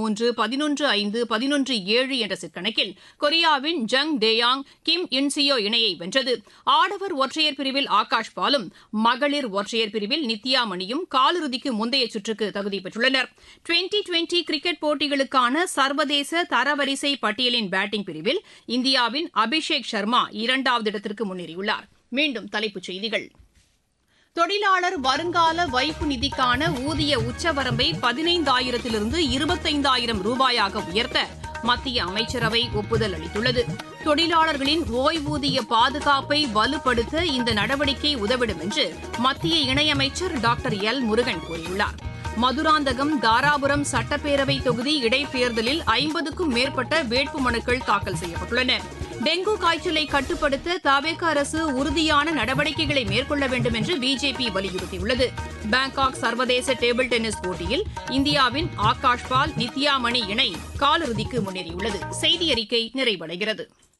மூன்று பதினொன்று ஐந்து பதினொன்று ஏழு என்ற செட்கணக்கில் கொரியாவின் ஜங் டேயாங் கிம் இன்சியோ இணையை வென்றது ஆடவர் ஒற்றையர் பிரிவில் ஆகாஷ் பாலும் மகளிர் ஒற்றையர் பிரிவில் நித்யா மணியும் காலிறுதிக்கு முந்தைய சுற்றுக்கு தகுதி பெற்றுள்ளனர் டுவெண்டி டுவெண்டி கிரிக்கெட் போட்டிகளுக்கான சர்வதேச தரவரிசை பட்டியலின் பேட்டிங் பிரிவில் இந்தியாவின் அபிஷேக் சர்மா இரண்டாவது இடத்திற்கு முன்னேறியுள்ளார் மீண்டும் தலைப்புச் செய்திகள் தொழிலாளர் வருங்கால வைப்பு நிதிக்கான ஊதிய உச்சவரம்பை பதினைந்தாயிரத்திலிருந்து இருபத்தைந்தாயிரம் ரூபாயாக உயர்த்த மத்திய அமைச்சரவை ஒப்புதல் அளித்துள்ளது தொழிலாளர்களின் ஓய்வூதிய பாதுகாப்பை வலுப்படுத்த இந்த நடவடிக்கை உதவிடும் என்று மத்திய இணையமைச்சர் டாக்டர் எல் முருகன் கூறியுள்ளார் மதுராந்தகம் தாராபுரம் சட்டப்பேரவை தொகுதி இடைத்தேர்தலில் ஐம்பதுக்கும் மேற்பட்ட வேட்புமனுக்கள் தாக்கல் செய்யப்பட்டுள்ளன டெங்கு காய்ச்சலை கட்டுப்படுத்த தவேக அரசு உறுதியான நடவடிக்கைகளை மேற்கொள்ள வேண்டும் என்று பிஜேபி வலியுறுத்தியுள்ளது பாங்காக் சர்வதேச டேபிள் டென்னிஸ் போட்டியில் இந்தியாவின் ஆகாஷ் பால் நித்யா மணி இணை காலிறுதிக்கு முன்னேறியுள்ளது செய்தி அறிக்கை நிறைவடைகிறது